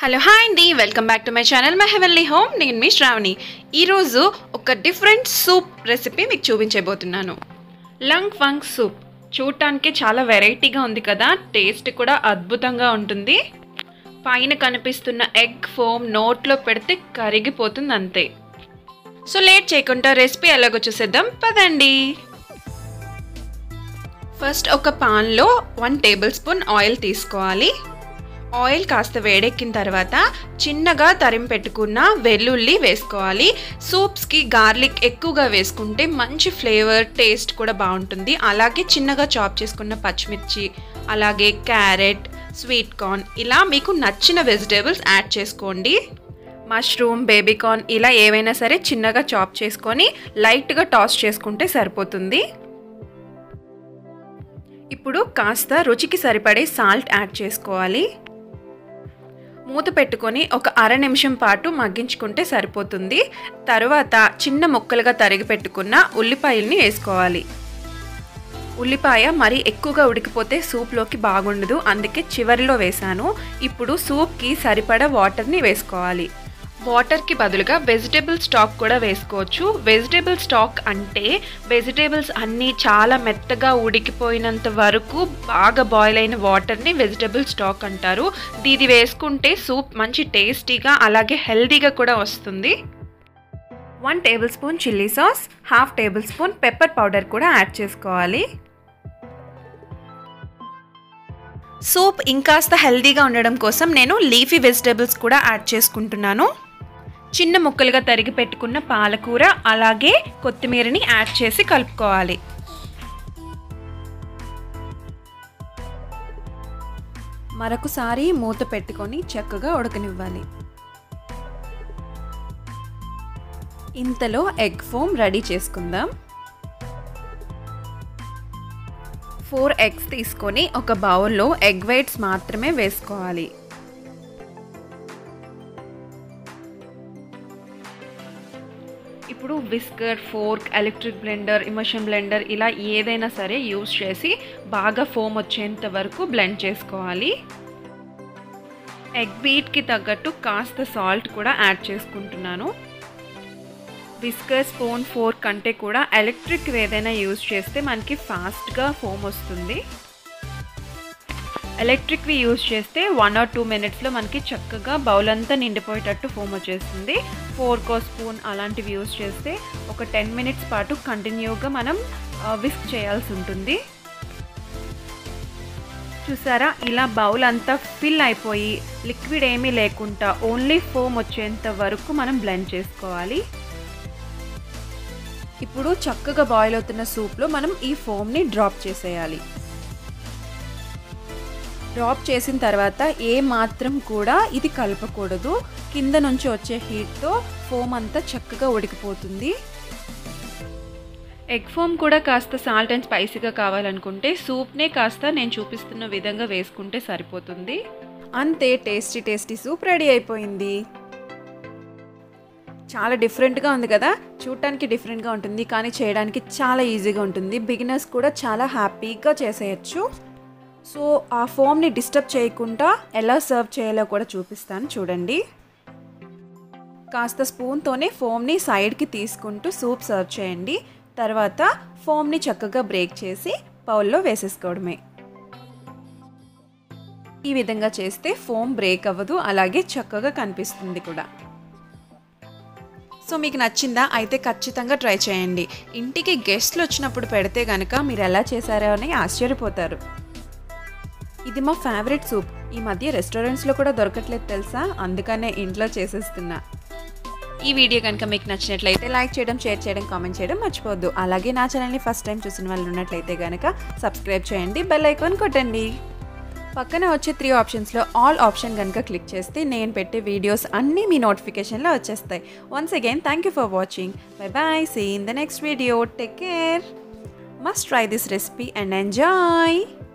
hello hi అండి welcome back to my channel my heavenly home నేను మీ శ్రావణి ఈరోజు ఒక డిఫరెంట్ సూప్ రెసిపీ మీకు చూపించబోతున్నాను లంగ్ ఫంగ్ సూప్ చూడటానికి చాలా వెరైటీగా ఉంది కదా టేస్ట్ కూడా అద్భుతంగా ఉంటుంది పైన కనిపిస్తున్న ఎగ్ ఫోమ్ నోట్లో పెడితే కరిగిపోతుంది అంతే సో లేట్ చేయకుండా రెసిపీ ఎలాగో చూసేద్దాం పదండి ఫస్ట్ ఒక పాన్లో వన్ టేబుల్ స్పూన్ ఆయిల్ తీసుకోవాలి ఆయిల్ కాస్త వేడెక్కిన తర్వాత చిన్నగా తరిమి పెట్టుకున్న వెల్లుల్లి వేసుకోవాలి సూప్స్కి గార్లిక్ ఎక్కువగా వేసుకుంటే మంచి ఫ్లేవర్ టేస్ట్ కూడా బాగుంటుంది అలాగే చిన్నగా చాప్ చేసుకున్న పచ్చిమిర్చి అలాగే క్యారెట్ స్వీట్ కార్న్ ఇలా మీకు నచ్చిన వెజిటేబుల్స్ యాడ్ చేసుకోండి మష్రూమ్ బేబీకార్న్ ఇలా ఏవైనా సరే చిన్నగా చాప్ చేసుకొని లైట్గా టాస్ చేసుకుంటే సరిపోతుంది ఇప్పుడు కాస్త రుచికి సరిపడే సాల్ట్ యాడ్ చేసుకోవాలి మూత పెట్టుకొని ఒక అర నిమిషం పాటు మగ్గించుకుంటే సరిపోతుంది తర్వాత చిన్న ముక్కలుగా తరిగి పెట్టుకున్న ఉల్లిపాయల్ని వేసుకోవాలి ఉల్లిపాయ మరీ ఎక్కువగా ఉడికిపోతే సూప్లోకి బాగుండదు అందుకే చివరిలో వేసాను ఇప్పుడు సూప్కి సరిపడా వాటర్ని వేసుకోవాలి వాటర్కి బదులుగా వెజిటేబుల్ స్టాక్ కూడా వేసుకోవచ్చు వెజిటేబుల్ స్టాక్ అంటే వెజిటేబుల్స్ అన్నీ చాలా మెత్తగా ఉడికిపోయినంత వరకు బాగా బాయిల్ అయిన వాటర్ని వెజిటేబుల్ స్టాక్ అంటారు ఇది వేసుకుంటే సూప్ మంచి టేస్టీగా అలాగే హెల్తీగా కూడా వస్తుంది one tablespoon chilli sauce half tablespoon pepper powder కూడా యాడ్ చేసుకోవాలి సూప్ ఇంకాస్త హెల్తీగా ఉండడం కోసం నేను లీఫీ వెజిటేబుల్స్ కూడా యాడ్ చేసుకుంటున్నాను చిన్న ముక్కలుగా తరిగి పెట్టుకున్న పాలకూర అలాగే కొత్తిమీరని యాడ్ చేసి కలుపుకోవాలి మరొకసారి మూత పెట్టుకొని చక్కగా ఉడకనివ్వాలి ఇంతలో ఎగ్ ఫోమ్ రెడీ చేసుకుందాం ఫోర్ ఎగ్స్ తీసుకొని ఒక బౌల్లో ఎగ్ వైట్స్ మాత్రమే వేసుకోవాలి ఇప్పుడు whisker fork electric blender immersion blender ఇలా ఏదైనా సరే యూస్ చేసి బాగా ఫోమ్ వచ్చేంత వరకు బ్లెండ్ చేసుకోవాలి ఎగ్ బీట్కి తగ్గట్టు కాస్త సాల్ట్ కూడా యాడ్ చేసుకుంటున్నాను విస్కర్ స్పూన్ ఫోర్క్ కంటే కూడా ఎలక్ట్రిక్ ఏదైనా యూజ్ చేస్తే మనకి ఫాస్ట్గా ఫోమ్ వస్తుంది ఎలక్ట్రిక్వి యూజ్ చేస్తే వన్ ఆర్ టూ మినిట్స్లో మనకి చక్కగా బౌల్ అంతా నిండిపోయేటట్టు ఫోమ్ వచ్చేస్తుంది ఫోర్కో స్పూన్ అలాంటివి యూజ్ చేస్తే ఒక టెన్ మినిట్స్ పాటు కంటిన్యూగా మనం విస్క్ చేయాల్సి ఉంటుంది చూసారా ఇలా బౌల్ అంతా ఫిల్ అయిపోయి లిక్విడ్ ఏమీ లేకుండా ఓన్లీ ఫోమ్ వచ్చేంత వరకు మనం బ్లెండ్ చేసుకోవాలి ఇప్పుడు చక్కగా బాయిల్ అవుతున్న సూప్లో మనం ఈ ఫోమ్ని డ్రాప్ చేసేయాలి డ్రాప్ చేసిన తర్వాత ఏ మాత్రం కూడా ఇది కలపకూడదు కింద నుంచి వచ్చే హీట్తో ఫోమ్ అంతా చక్కగా ఉడికిపోతుంది ఎగ్ ఫోమ్ కూడా కాస్త సాల్ట్ అండ్ స్పైసీగా కావాలనుకుంటే సూప్నే కాస్త నేను చూపిస్తున్న విధంగా వేసుకుంటే సరిపోతుంది అంతే టేస్టీ టేస్టీ సూప్ రెడీ అయిపోయింది చాలా డిఫరెంట్గా ఉంది కదా చూడటానికి డిఫరెంట్గా ఉంటుంది కానీ చేయడానికి చాలా ఈజీగా ఉంటుంది బిగినర్స్ కూడా చాలా హ్యాపీగా చేసేయచ్చు సో ఆ ఫోమ్ని డిస్టర్బ్ చేయకుండా ఎలా సర్వ్ చేయాలో కూడా చూపిస్తాను చూడండి కాస్త స్పూన్తోనే ఫోమ్ని సైడ్కి తీసుకుంటూ సూప్ సర్వ్ చేయండి తర్వాత ఫోమ్ని చక్కగా బ్రేక్ చేసి బౌల్లో వేసేసుకోవడమే ఈ విధంగా చేస్తే ఫోమ్ బ్రేక్ అవ్వదు అలాగే చక్కగా కనిపిస్తుంది కూడా సో మీకు నచ్చిందా అయితే ఖచ్చితంగా ట్రై చేయండి ఇంటికి గెస్ట్లు వచ్చినప్పుడు పెడితే కనుక మీరు ఎలా చేశారో అని ఆశ్చర్యపోతారు ఇది మా ఫేవరెట్ సూప్ ఈ మధ్య రెస్టారెంట్స్లో కూడా దొరకట్లేదు తెలుసా అందుకనే ఇంట్లో చేసేస్తున్నా ఈ వీడియో కనుక మీకు నచ్చినట్లయితే లైక్ చేయడం షేర్ చేయడం కామెంట్ చేయడం మర్చిపోవద్దు అలాగే నా ఛానల్ని ఫస్ట్ టైం చూసిన వాళ్ళు ఉన్నట్లయితే కనుక సబ్స్క్రైబ్ చేయండి బెల్ ఐకాన్ కొట్టండి పక్కన వచ్చే త్రీ ఆప్షన్స్లో ఆల్ ఆప్షన్ కనుక క్లిక్ చేస్తే నేను పెట్టే వీడియోస్ అన్నీ మీ నోటిఫికేషన్లో వచ్చేస్తాయి once again thank you for watching bye bye see in the next video take care must try this recipe and enjoy